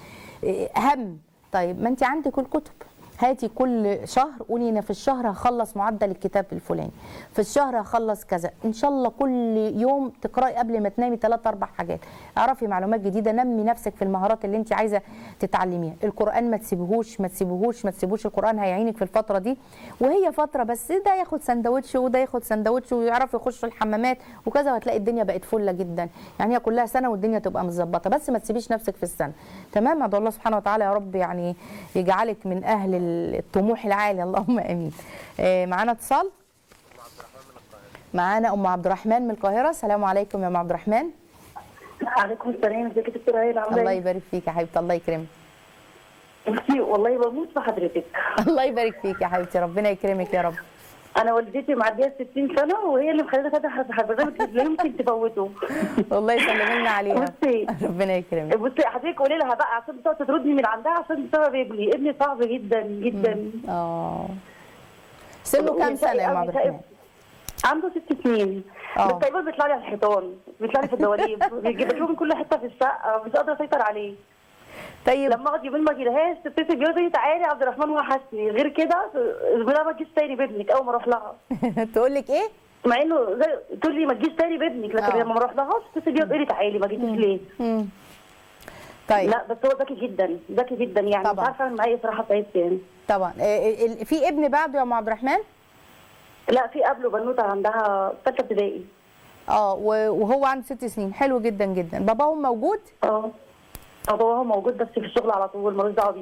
هم طيب ما انت عندك الكتب هاتي كل شهر قولي انا في الشهر هخلص معدل الكتاب الفلاني في الشهر هخلص كذا ان شاء الله كل يوم تقراي قبل ما تنامي ثلاث اربع حاجات اعرفي معلومات جديده نمي نفسك في المهارات اللي انت عايزه تتعلميها القران ما تسيبهوش ما تسيبهوش ما تسيبوش القران هيعينك في الفتره دي وهي فتره بس ده ياخد سندوتش وده ياخد سندوتش ويعرف يخش الحمامات وكذا وهتلاقي الدنيا بقت فله جدا يعني هي كلها سنه والدنيا تبقى متظبطه بس ما تسيبيش نفسك في السنه تمام ادعو الله سبحانه وتعالى يا رب يعني يجعلك من اهل الطموح العالي اللهم امين آه، معانا اتصال معانا ام عبد الرحمن من القاهره السلام عليكم يا ام عبد الرحمن عليكم السلام ازيك يا دكتوره هيلا عامله الله ايه؟ يبارك فيك يا حبيبتي الله يكرمك بصي والله بموت في حضرتك الله يبارك فيك يا حبيبتي ربنا يكرمك يا رب انا والدتي معديه 60 سنه وهي اللي مخليها فاتحه برنامج لا يمكن تفوته والله يسلم لنا عليها بصي ربنا يكرمك بصي حضرتك قولي لها بقى عشان بتقعد تطردني من عندها عشان بسبب ابني ابني صعب جدا جدا اه سنه كام سنه يا ام عبد الرحمن عنده ست سنين آه. بس تقريبا بيطلع لي على الحيطان بيطلع لي في الدواليب بيجيب له من كل حته في الشقه مش قادره اسيطر عليه طيب لما اقعد يومين ما اجيلهاش تتصل بيقول لي تعالي يا عبد الرحمن وحشني غير كده لا ما تجيش تاني بابنك اول ما اروح لها تقول لك ايه مع انه زي تقول لي ما تجيش تاني بابنك لكن آه. لما ما اروحلهاش تتصل بيا تقول لي تعالي ما جيتيش ليه؟ مم. طيب لا بس هو ذكي جدا ذكي جدا يعني طبعا. مش عارفه اعمل معاه ايه صراحه تعبت يعني طبعا آه، ال- في ابن بعده يا ام عبد الرحمن لا في قبله بنوته عندها ثالثه ابتدائي اه و- وهو عنده ست سنين حلو جدا جدا باباهم موجود اه بابا هو موجود بس في الشغل على طول ملوش دعوه بيهم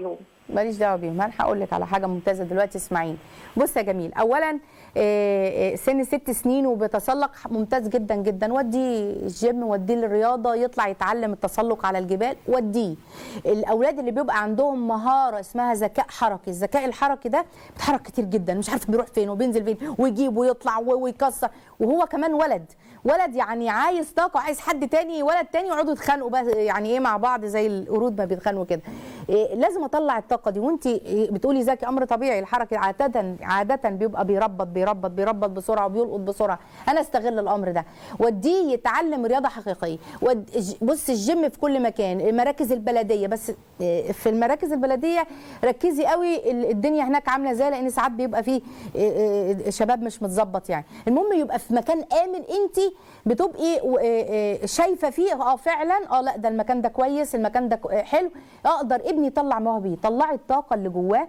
ماليش دعوه بيهم انا هقول لك على حاجه ممتازه دلوقتي اسمعيني بص يا جميل اولا آه، آه، سن ست سنين وبيتسلق ممتاز جدا جدا وديه الجيم وديه للرياضه يطلع يتعلم التسلق على الجبال وديه الاولاد اللي بيبقى عندهم مهاره اسمها ذكاء حركي الذكاء الحركي ده بيتحرك كتير جدا مش عارف بيروح فين وبينزل فين ويجيب ويطلع و- ويكسر وهو كمان ولد ولد يعني عايز طاقه عايز حد تاني ولد تاني يقعدوا يتخانقوا بقى يعني ايه مع بعض زي القرود ما بيتخانقوا كده إيه لازم اطلع الطاقه دي وانت إيه بتقولي ذكي امر طبيعي الحركه عاده عاده بيبقى بيربط بيربط بيربط بسرعه وبيلقط بسرعه انا استغل الامر ده وديه يتعلم رياضه حقيقيه ود... ج- بص الجيم في كل مكان المراكز البلديه بس إيه في المراكز البلديه ركزي قوي ال- الدنيا هناك عامله ازاي لان ساعات بيبقى فيه إيه إيه شباب مش متظبط يعني المهم يبقى في مكان امن انت بتبقي و- إيه إيه شايفه فيه اه فعلا اه لا ده المكان ده كويس المكان ده كو- آه، حلو اقدر ابني يطلع مواهبه طلعي الطاقه اللي جواه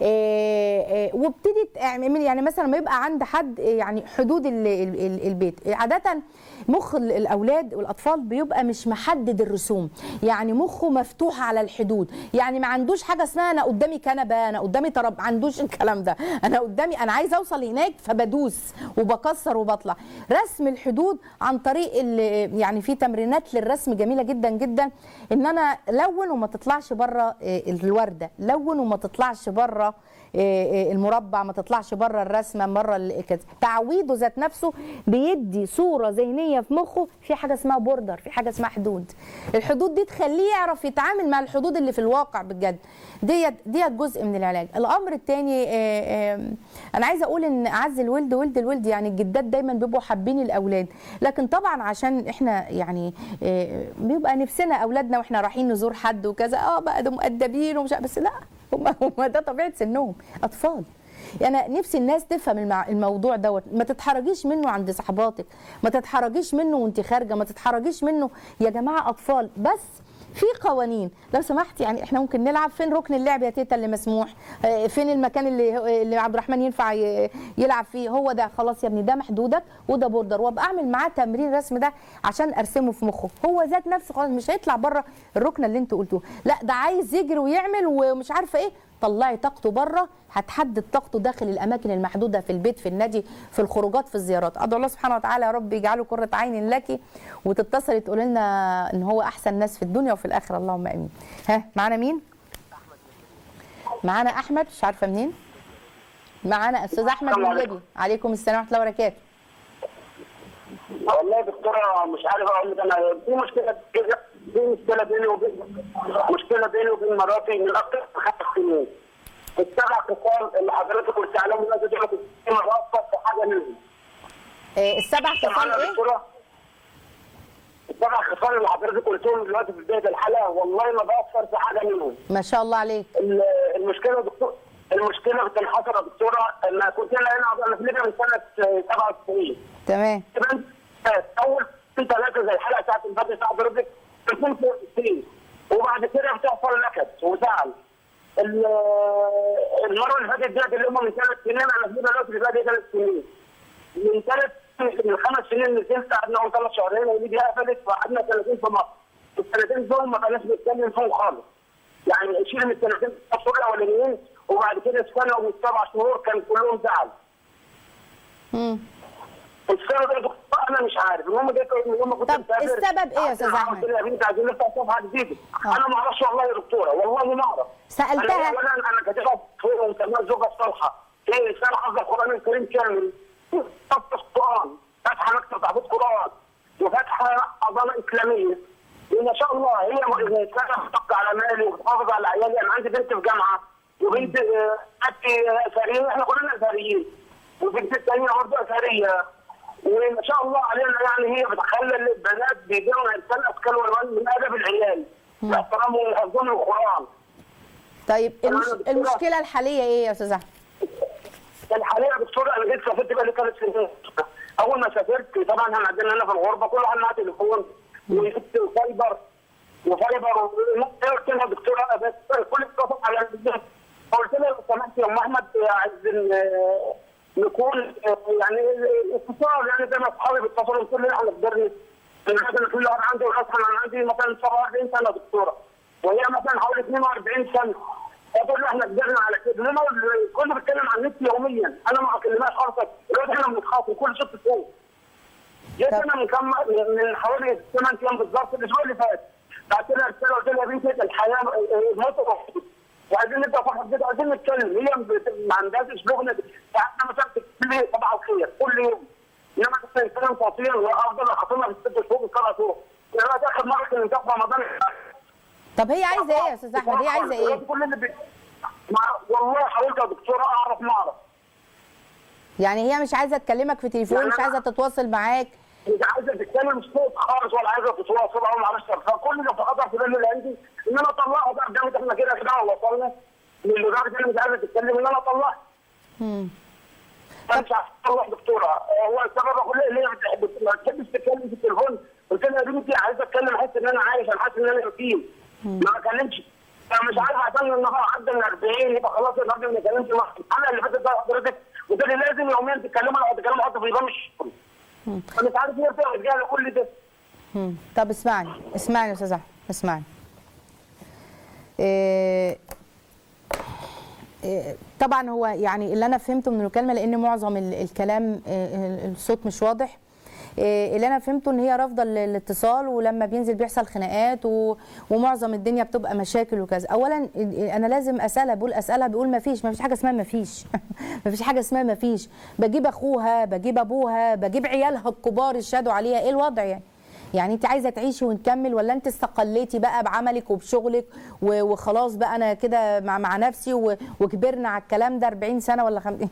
إيه إيه وابتدي تعملي يعني مثلا لما يبقى عند حد إيه يعني حدود ال- ال- ال- البيت إيه عاده مخ ال- الاولاد والاطفال بيبقى مش محدد الرسوم يعني مخه مفتوح على الحدود يعني ما عندوش حاجه اسمها انا قدامي كنبه انا قدامي تراب ما عندوش الكلام ده انا قدامي انا عايز اوصل هناك فبدوس وبكسر وبطلع رسم الحدود عن طريق ال- يعني في تمرينات للرسم جميله جدا جدا ان انا لون وما تطلعش بره الورده لون وما تطلعش بره المربع ما تطلعش بره الرسمه بره ال- كده تعويضه ذات نفسه بيدي صوره ذهنيه في مخه في حاجه اسمها بوردر في حاجه اسمها حدود الحدود دي تخليه يعرف يتعامل مع الحدود اللي في الواقع بجد ديت ديت جزء من العلاج الامر الثاني انا عايزه اقول ان اعز الولد ولد الولد يعني الجدات دايما بيبقوا حابين الاولاد لكن طبعا عشان احنا يعني آه، بيبقى نفسنا اولادنا واحنا رايحين نزور حد وكذا اه بقى ده مؤدبين ومش عارف- بس لا هم هم ده طبيعه سنهم اطفال انا نفسي الناس تفهم المع- الموضوع دوت ما تتحرجيش منه عند صحباتك ما تتحرجيش منه وانت خارجه ما تتحرجيش منه يا جماعه اطفال بس في قوانين لو سمحت يعني احنا ممكن نلعب فين ركن اللعب يا تيتا اللي مسموح آه، فين المكان اللي اللي عبد الرحمن ينفع ي- يلعب فيه هو ده خلاص يا ابني ده محدودك وده بوردر وابقى اعمل معاه تمرين رسم ده عشان ارسمه في مخه هو ذات نفسه خلاص مش هيطلع بره الركنه اللي انتوا قلتوه لا ده عايز يجري ويعمل ومش عارفه ايه طلعي طاقته بره هتحدد طاقته داخل الاماكن المحدوده في البيت في النادي في الخروجات في الزيارات ادعو الله سبحانه وتعالى يا رب يجعله قره عين لك وتتصلي تقولي لنا ان هو احسن ناس في الدنيا وفي الاخره اللهم امين ها معانا مين معانا احمد مش عارفه منين معانا استاذ احمد من السلام عليكم. ليبيا عليكم السلام ورحمه الله وبركاته والله يا دكتوره مش عارف اقول لك انا في مشكله كده في مشكله بيني وبين مشكله بيني وبين مراتي من اكثر من خمس سنين السبع خصال اللي حضرتك قلت عليهم الناس دول كنت مرافق في حاجه منهم إيه السبع خصال معانا يا ايه دكتوره السبع خصال اللي حضرتك قلتهم دلوقتي في بدايه الحلقه والله ما بأثر في حاجه منهم ما شاء الله عليك ال- المشكله يا دكتور المشكله بتنحصر يا دكتوره ان كنت انا هنا انا في ليبيا من سنه 97 تمام تمام اول ثلاثه زي الحلقه بتاعت البدر بتاع حضرتك بتكون فوق السنين وبعد كده بتحصل نكد وزعل ال- المره اللي فاتت ديت اللي هم من ثلاث سنين انا في دلوقتي اللي بقى ثلاث سنين من ثلاث من خمس سنين نزلت قعدنا اول ثلاث شهرين ودي قفلت وقعدنا سنتين في مصر السنتين دول ما بقناش نتكلم فيهم خالص يعني شيل من السنتين الشهور الاولانيين وبعد كده سنه وسبع شهور كان كلهم زعل مم. السبب ده يا دكتور انا مش عارف المهم جيت يوم كنت طب مسافر السبب إيه يا أستاذ أحمد؟ قلت لها يا بنتي عايزين نفتح صفحه جديده آه. انا ما اعرفش والله يا دكتوره والله ما اعرف سألتها؟ انا اولا انا كاتبها فوق ومسميها الزوجه الصالحه هي انسان حافظ القران الكريم كامل فاتحه القران فاتحه مكتب تحفيظ قران وفاتحه حضانه اسلاميه وما شاء الله هي انسانه بتحافظ على مالي وبتحافظ على عيالي انا عندي بنت في جامعه وبنت آه، اختي اثريه احنا كلنا اثريين وبنت الثانيه برضه اثريه وما شاء الله علينا يعني هي بتخلي البنات بيجيبوا انسان اشكال والوان من ادب العيال واحترامهم وحفظهم القران طيب أنا المش... دكتورة. المشكله الحاليه ايه يا استاذ احمد الحاليه يا دكتور انا جيت سافرت بقى لي ثلاث سنين اول ما سافرت طبعا احنا عندنا هنا في الغربه كل واحد معاه تليفون وجبت فايبر وفايبر قلت لها يا دكتوره بس كل اتصل على البيت قلت لها لو سمحت يا ام احمد عايز ن- نكون يعني اتصال يعني زي ما اصحابي بيتصلوا كل احنا قدرنا مثلا كل واحد عنده مثلا انا عندي مثلا 47 سنه دكتوره وهي مثلا حوالي 42 سنه تقول له احنا كبرنا على كده انما كل بيتكلم عن النت يوميا انا ما اكلمهاش خالص دلوقتي احنا بنتخاطب كل ست شهور جيت طب- انا من كم من حوالي 8 ايام بالظبط الاسبوع اللي فات بعت لها رساله قلت لها يا بنتي الحياه الموت وحيد. وعايزين نبدا فرحه جديده عايزين نتكلم هي بت- ما عندهاش اسلوبنا ساعتنا مثلا بتكتب صباح الخير كل يوم انما كنت انسان فصيل وافضل اخاطبها في الست شهور والسبع شهور دلوقتي اخر مره كانت في رمضان طب هي عايزه ايه يا استاذ احمد هي عايزه ايه كل اللي بي... مع... والله حاولت يا دكتوره اعرف ما اعرف يعني هي مش عايزه تكلمك في تليفون يعني مش أنا- عايزه تتواصل معاك مش عايزه تتكلم صوت خالص ولا عايزه تتواصل او ما اعرفش فكل اللي بخطر في بالي اللي عندي ان انا اطلعها بقى قدامك احنا كده كده وصلنا لدرجه ان مش عايزه تتكلم ان انا اطلعها مم. انا مش عارف اطلع دكتوره هو السبب كله اللي هي بتحب ما بتحبش تتكلم في التليفون قلت لها يا بنتي عايزه اتكلم احس ان انا عايش انا حاسس ان انا يتيم ما بكلمش انا مش عارف عشان النهارده عدى ال 40 يبقى خلاص الراجل ما يكلمش مع الحلقه اللي فاتت بقى حضرتك قلت لي لازم يوميا تتكلموا لو تتكلموا حتى في نظام الشغل انا مش عارف ايه فيها رجاله كل ده مم. طب اسمعني اسمعني يا استاذ احمد اسمعني إيه إيه طبعا هو يعني اللي انا فهمته من المكالمه لان معظم ال- الكلام إيه، الصوت مش واضح إيه، اللي انا فهمته ان هي رافضه ال- الاتصال ولما بينزل بيحصل خناقات و... ومعظم الدنيا بتبقى مشاكل وكذا اولا إيه، انا لازم اسالها بقول اسالها بيقول ما فيش ما فيش حاجه اسمها ما فيش ما فيش حاجه اسمها ما فيش بجيب اخوها بجيب ابوها بجيب عيالها الكبار يشهدوا عليها ايه الوضع يعني يعني انت عايزه تعيشي ونكمل ولا انت استقليتي بقى بعملك وبشغلك و- وخلاص بقى انا كده مع, مع نفسي و- وكبرنا على الكلام ده 40 سنه ولا خم...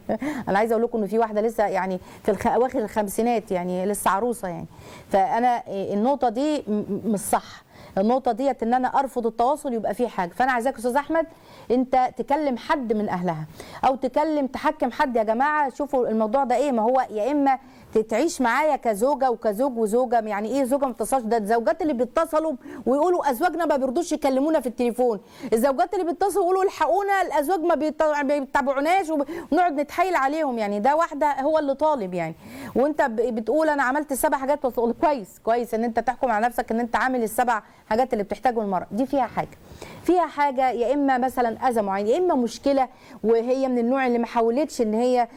انا عايزه اقول لكم ان في واحده لسه يعني في الخ... اواخر الخمسينات يعني لسه عروسه يعني فانا إيه، النقطه دي م- م- مش صح النقطه ديت ان انا ارفض التواصل يبقى في حاجه فانا عايزاك يا استاذ احمد انت تكلم حد من اهلها او تكلم تحكم حد يا جماعه شوفوا الموضوع ده ايه ما هو يا اما تعيش معايا كزوجه وكزوج وزوجه يعني ايه زوجه ما بتتصلش ده الزوجات اللي بيتصلوا ويقولوا ازواجنا ما بيرضوش يكلمونا في التليفون الزوجات اللي بيتصلوا ويقولوا الحقونا الازواج ما بيط- ما بيتابعوناش وب- ونقعد نتحايل عليهم يعني ده واحده هو اللي طالب يعني وانت ب- بتقول انا عملت السبع حاجات وتقول كويس كويس ان انت تحكم على نفسك ان انت عامل السبع حاجات اللي بتحتاجه المراه دي فيها حاجه فيها حاجه يا اما مثلا اذى معين يا اما مشكله وهي من النوع اللي ما حاولتش ان هي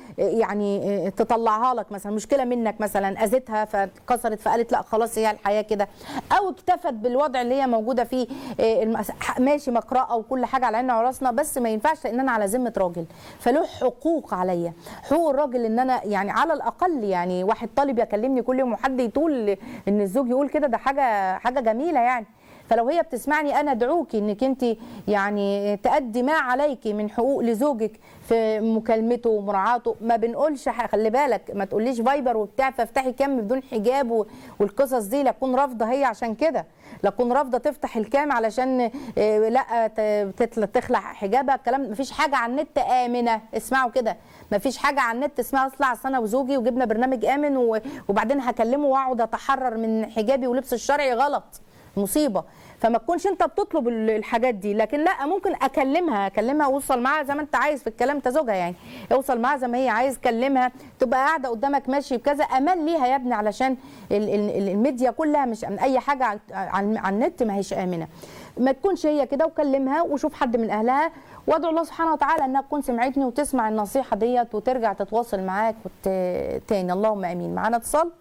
يعني تطلعها لك مثلا مشكله منك مثلا اذتها فاتكسرت فقالت لا خلاص هي الحياه كده او اكتفت بالوضع اللي هي موجوده فيه إيه، المس- ماشي مقرأه وكل حاجه على عيننا وراسنا بس ما ينفعش لان انا على ذمه راجل فله حقوق عليا حقوق الراجل ان انا يعني على الاقل يعني واحد طالب يكلمني كل يوم وحد يطول ان الزوج يقول كده ده حاجه حاجه جميله يعني فلو هي بتسمعني انا ادعوكي انك انت يعني تأدي ما عليك من حقوق لزوجك في مكالمته ومراعاته ما بنقولش ح- خلي بالك ما تقوليش فايبر وبتاع فافتحي كام بدون حجاب و- والقصص دي لا تكون رافضه هي عشان كده لا تكون رافضه تفتح الكام علشان آه، لا ت- تطلع- تخلع حجابها الكلام ما فيش حاجه على النت امنه اسمعوا كده ما فيش حاجه على النت اسمها اطلع أصل انا وزوجي وجبنا برنامج امن و- وبعدين هكلمه واقعد اتحرر من حجابي ولبس الشرعي غلط مصيبه فما تكونش انت بتطلب ال- الحاجات دي لكن لا ممكن اكلمها اكلمها واوصل معاها زي ما انت عايز في الكلام انت زوجها يعني اوصل معاها زي ما هي عايز كلمها تبقى قاعده قدامك ماشي بكذا امان ليها يا ابني علشان ال- ال- الميديا كلها مش من اي حاجه على, على على النت ما هيش امنه ما تكونش هي كده وكلمها وشوف حد من اهلها وادعو الله سبحانه وتعالى انها تكون سمعتني وتسمع النصيحه ديت وترجع تتواصل معاك وت... تاني اللهم امين معانا اتصال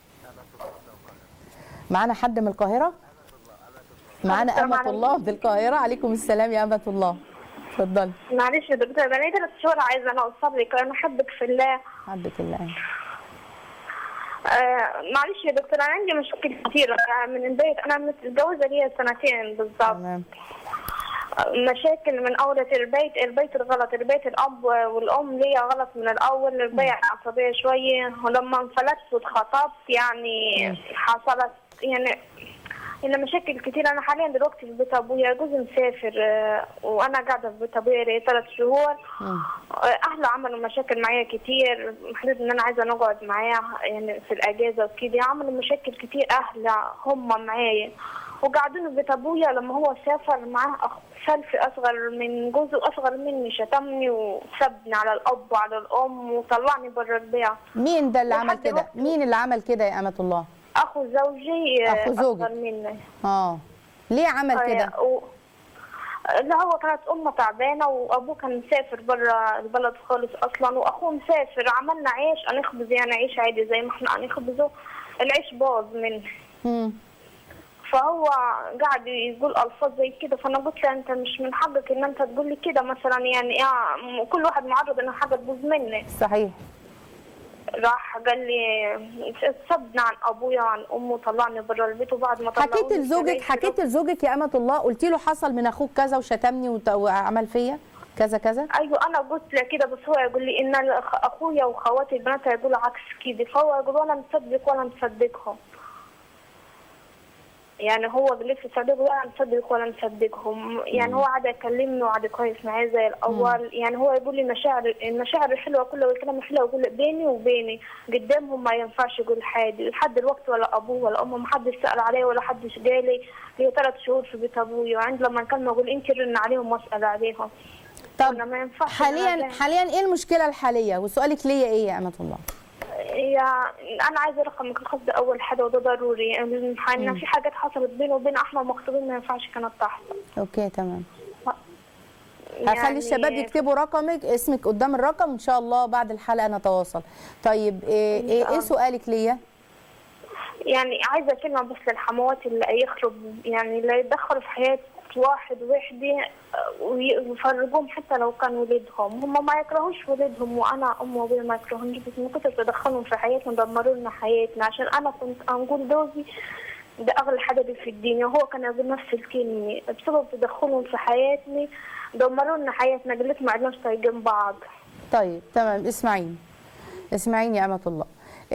معانا حد من القاهره معانا السلام أمة عليكم. الله بالقاهرة عليكم السلام يا أمة الله اتفضلي معلش يا دكتور انا لي ثلاث شهور عايزه انا اوصل لك انا احبك في الله حبك الله آه معلش يا دكتور انا عندي مشاكل كثيره يعني من البيت انا متجوزه لي سنتين بالضبط تمام مشاكل من أولة البيت البيت الغلط البيت الأب والأم ليا غلط من الأول البيع عصبية شوية ولما انفلتت واتخطبت يعني حصلت يعني إن مشاكل كتير أنا حاليا دلوقتي في بيت أبويا جوزي مسافر آه، وأنا قاعدة في بيت أبويا لي ثلاث شهور مم. آه، أهله عملوا مشاكل معايا كتير محدد إن أنا عايزة نقعد معاه يعني في الأجازة وكده عملوا مشاكل كتير أهل هم معايا وقعدوني في بيت أبويا لما هو سافر معاه أخ سلفي أصغر من جوزي وأصغر مني شتمني وسبني على الأب وعلى الأم وطلعني بره البيت مين ده اللي عمل لحد كده دلوقتي. مين اللي عمل كده يا أمة الله أخو زوجي آه، أخو زوجك. أصغر مني اه ليه عمل كده آه، و... اللي هو كانت امه تعبانه وابوه كان مسافر بره البلد خالص اصلا واخوه مسافر عملنا عيش هنخبز يعني عيش عادي زي ما احنا هنخبزه العيش باظ منه مم. فهو قاعد يقول الفاظ زي كده فانا قلت له انت مش من حقك ان انت تقول لي كده مثلا يعني يا كل واحد معرض ان حاجه تبوظ مني صحيح راح قال لي سبنا عن ابويا وعن امه طلعني بره البيت وبعد ما طلعوني حكيت لزوجك اشتريت حكيت لزوجك يا امه الله قلت له حصل من اخوك كذا وشتمني وت- وعمل فيا كذا كذا ايوه انا قلت له كده بس هو يقول لي ان الأخ- اخويا واخواتي البنات هيقولوا عكس كده فهو يقول ولا مصدق ولا مصدقهم يعني هو بلف صديق ولا مصدق ولا مصدقهم يعني هو قعد يكلمني وقعد كويس معايا زي الاول يعني هو يقول لي مشاعر المشاعر الحلوه كلها والكلام الحلو يقول بيني وبيني قدامهم ما ينفعش يقول حاجه لحد الوقت ولا ابوه ولا امه ما حدش سال عليه ولا حدش جالي لي ثلاث شهور في بيت ابويا وعند لما نكلمه اقول انت رن عليهم واسال عليهم طب وأنا ما ينفعش إن أنا حاليا أعمل. حاليا ايه المشكله الحاليه وسؤالك ليا ايه يا امه الله يا انا عايزه رقمك الخاص ده اول حاجه وده ضروري يعني إن في حاجات حصلت بيني وبين احمد مخطوبين ما ينفعش كانت تحصل اوكي تمام يعني هخلي الشباب يكتبوا رقمك اسمك قدام الرقم ان شاء الله بعد الحلقه نتواصل طيب ايه ايه, إيه سؤالك ليا يعني عايزه كلمه بس للحموات اللي يخرب يعني اللي يتدخلوا في حياه واحد وحده ويفرقوهم حتى لو كان ولادهم هم ما يكرهوش ولادهم وانا ام وابويا ما يكرهونيش بس من كتر تدخلهم في حياتنا دمروا لنا حياتنا عشان انا كنت انقول جوزي ده اغلى حاجه دي في الدنيا وهو كان يقول نفس الكلمه بسبب تدخلهم في حياتنا دمروا لنا حياتنا قلت ما عدناش طايقين بعض طيب تمام اسمعيني اسمعيني يا امه الله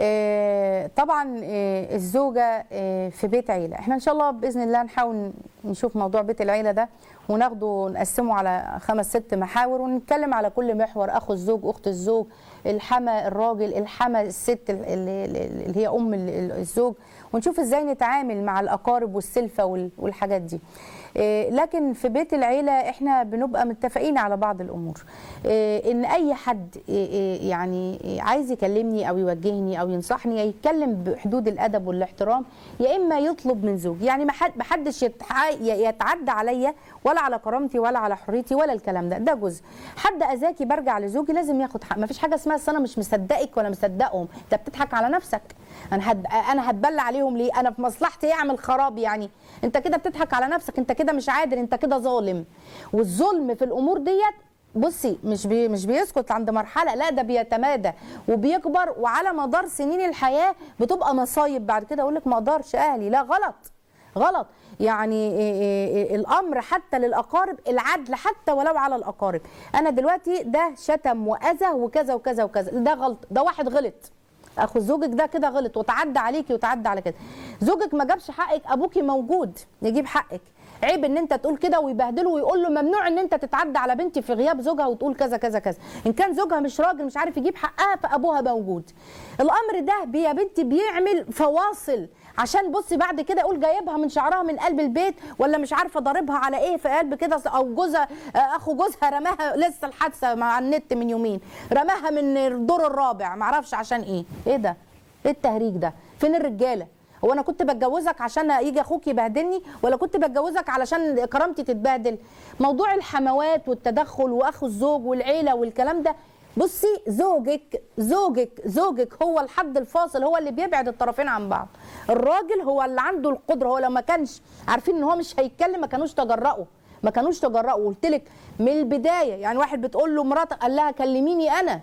آه، طبعا آه، الزوجه آه، في بيت عيله احنا ان شاء الله باذن الله نحاول نشوف موضوع بيت العيله ده وناخده نقسمه على خمس ست محاور ونتكلم على كل محور اخو الزوج اخت الزوج الحما الراجل الحما الست اللي, اللي هي ام ال- الزوج ونشوف ازاي نتعامل مع الاقارب والسلفه وال- والحاجات دي إيه، لكن في بيت العيله احنا بنبقى متفقين على بعض الامور إيه، ان اي حد إيه، إيه، يعني إيه، عايز يكلمني او يوجهني او ينصحني يتكلم بحدود الادب والاحترام يا اما يطلب من زوج يعني ما حد- ما حدش يتح- يتعدى عليا ولا على كرامتي ولا على حريتي ولا الكلام ده ده جزء حد اذاكي برجع لزوجي لازم ياخد حق ما فيش حاجه اسمها أصل انا مش مصدقك ولا مصدقهم انت بتضحك على نفسك انا هد... انا هتبلى عليهم ليه انا في مصلحتي اعمل خراب يعني انت كده بتضحك على نفسك انت كده مش عادل انت كده ظالم والظلم في الامور ديت بصي مش بي مش بيسكت عند مرحله لا ده بيتمادى وبيكبر وعلى مدار سنين الحياه بتبقى مصايب بعد كده اقول لك ما اقدرش اهلي لا غلط غلط يعني إيه إيه إيه الامر حتى للاقارب العدل حتى ولو على الاقارب انا دلوقتي ده شتم واذى وكذا وكذا وكذا ده غلط ده واحد غلط اخو زوجك ده كده غلط وتعدى عليكي وتعدى على كده زوجك ما جابش حقك ابوكي موجود يجيب حقك عيب ان انت تقول كده ويبهدله ويقول له ممنوع ان انت تتعدى على بنتي في غياب زوجها وتقول كذا كذا كذا ان كان زوجها مش راجل مش عارف يجيب حقها فابوها موجود الامر ده بي- يا بنتي بيعمل فواصل عشان بصي بعد كده يقول جايبها من شعرها من قلب البيت ولا مش عارفه ضاربها على ايه في قلب كده او جوزها آه، اخو جوزها رماها لسه الحادثه مع النت من يومين رماها من الدور الرابع معرفش عشان ايه ايه ده ايه التهريج ده فين الرجاله هو انا كنت بتجوزك عشان يجي اخوك يبهدلني ولا كنت بتجوزك علشان كرامتي تتبهدل موضوع الحموات والتدخل واخو الزوج والعيله والكلام ده بصي زوجك زوجك زوجك هو الحد الفاصل هو اللي بيبعد الطرفين عن بعض الراجل هو اللي عنده القدره هو لو ما كانش عارفين ان هو مش هيتكلم ما كانوش تجرأوا ما كانوش تجرأوا قلت لك من البدايه يعني واحد بتقول له مراتك قال لها كلميني انا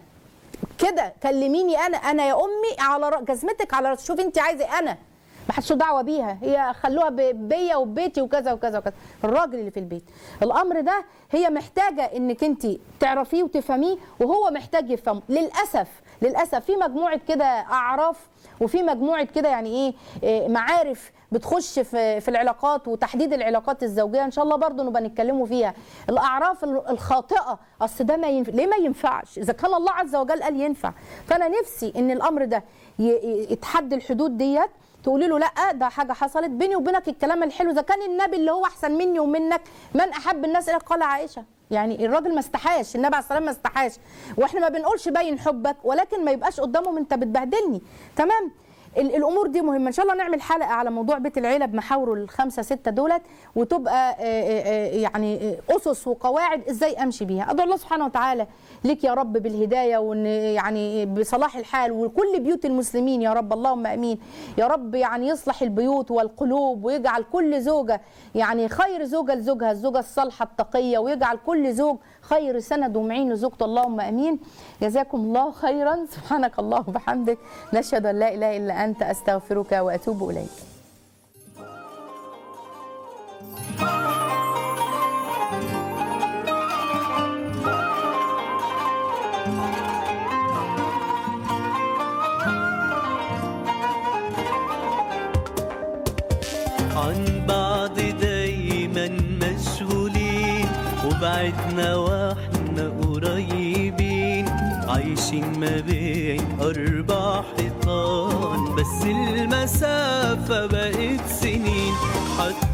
كده كلميني انا انا يا امي على ر- جزمتك على رأس- شوفي انت عايزه إيه انا ما حدش دعوه بيها هي خلوها ب- بيا وببيتي وكذا وكذا وكذا الراجل اللي في البيت الامر ده هي محتاجه انك انت تعرفيه وتفهميه وهو محتاج يفهمه للاسف للاسف في مجموعه كده اعراف وفي مجموعه كده يعني ايه إيه، معارف بتخش في في العلاقات وتحديد العلاقات الزوجيه ان شاء الله برضو نبقى نتكلموا فيها الاعراف ال- الخاطئه اصل ده ما ينفع ليه ما ينفعش اذا كان الله عز وجل قال ينفع فانا نفسي ان الامر ده ي- ي- يتحدى الحدود ديت تقولي له لا ده حاجه حصلت بيني وبينك الكلام الحلو اذا كان النبي اللي هو احسن مني ومنك من احب الناس الى قال عائشه يعني الراجل ما استحاش النبي عليه الصلاه والسلام ما استحاش واحنا ما بنقولش باين حبك ولكن ما يبقاش قدامهم انت بتبهدلني تمام ال- الامور دي مهمه ان شاء الله نعمل حلقه على موضوع بيت العيله بمحاوره الخمسه سته دولت وتبقى آه، آه، آه، يعني آه، اسس وقواعد ازاي امشي بيها ادعو الله سبحانه وتعالى ليك يا رب بالهدايه وان يعني بصلاح الحال وكل بيوت المسلمين يا رب اللهم امين يا رب يعني يصلح البيوت والقلوب ويجعل كل زوجه يعني خير زوجه لزوجها الزوجه الصالحه التقيه ويجعل كل زوج خير سند ومعين لزوجته اللهم امين جزاكم الله خيرا سبحانك الله وبحمدك نشهد ان لا اله الا انت استغفرك واتوب اليك عن بعض دايما مشغولين وبعدنا واحنا قريبين عايشين ما بين أربع حيطان بس المسافة بقت سنين حتى